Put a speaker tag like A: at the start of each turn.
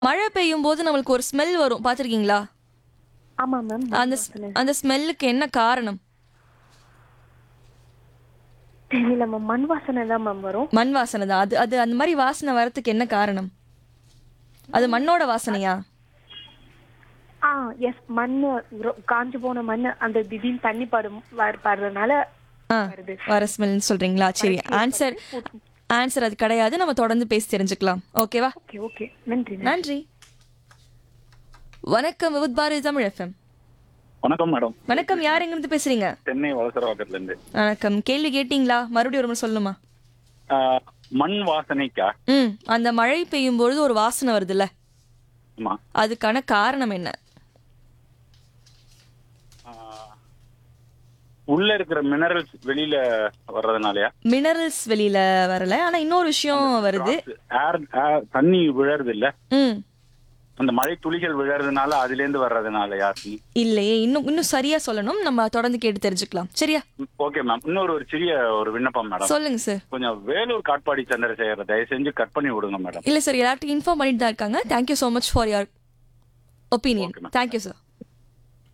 A: மழை பெய்யும் போது நம்மளுக்கு ஒரு ஸ்மெல் வரும் பார்த்திருக்கீங்களா
B: ஆமா மேம்
A: அந்த ஸ்- அந்த ஸ்மெல்லுக்கு என்ன காரணம்
B: தெரியல மேம் மண் வாசனை தான் மேம் வரும்
A: மண் வாசனை தான் அது அது அந்த மாதிரி வாசனை வரதுக்கு என்ன காரணம் அது மண்ணோட வாசனையா
B: ஆ எஸ் மண் ரொ- காஞ்சு போன மண் அந்த திடீர்னு தண்ணி படும் வர- படுறதுனால
A: ஆ
B: வருது
A: வர ஸ்மெல்னு சொல்றீங்களா சரி ஆன்சர் ஆன்சர் அது கிடையாது நம்ம தொடர்ந்து பேசி தெரிஞ்சுக்கலாம் ஓகேவா
B: ஓகே ஓகே நன்றி
A: நன்றி வணக்கம் விவுத் பாரதி தமிழ் எஃப்எம்
C: வணக்கம் மேடம்
A: வணக்கம் யார் எங்கிருந்து பேசுறீங்க
C: சென்னை வளசரவாக்கத்துல இருந்து
A: வணக்கம் கேள்வி கேட்டீங்களா மறுபடியும் ஒரு முறை சொல்லணுமா
C: ஆஹ், மண் வாசனைக்கா
A: ம் அந்த மழை பெய்யும் பொழுது ஒரு வாசனை வருதுல்ல
C: ஆமா
A: அதுக்கான காரணம் என்ன
C: ஆஹ், உள்ள இருக்கிற மினரல்ஸ் வெளியில வர்றதுனாலயா
A: மினரல்ஸ் வெளியில வரல ஆனா இன்னொரு விஷயம் வருது
C: ஏர் தண்ணி விழறது இல்ல
A: ம்
C: அந்த மழை துளிகள் விழறதுனால அதுல இருந்து வர்றதுனாலயா
A: இல்லையே இன்னும் இன்னும் சரியா சொல்லணும் நம்ம தொடர்ந்து கேட்டு தெரிஞ்சுக்கலாம் சரியா
C: ஓகே மேம் இன்னொரு ஒரு சிறிய ஒரு விண்ணப்பம் மேடம்
A: சொல்லுங்க சார்
C: கொஞ்சம் வேலூர் காட்பாடி சந்திரசேகர தயவு செஞ்சு கட் பண்ணி விடுங்க மேடம்
A: இல்ல சார் எல்லார்ட்டும் இன்ஃபார்ம் பண்ணிட்டு தான் இருக்காங்க thank you so much for your opinion
C: Okay, ma'am.
A: Thank you sir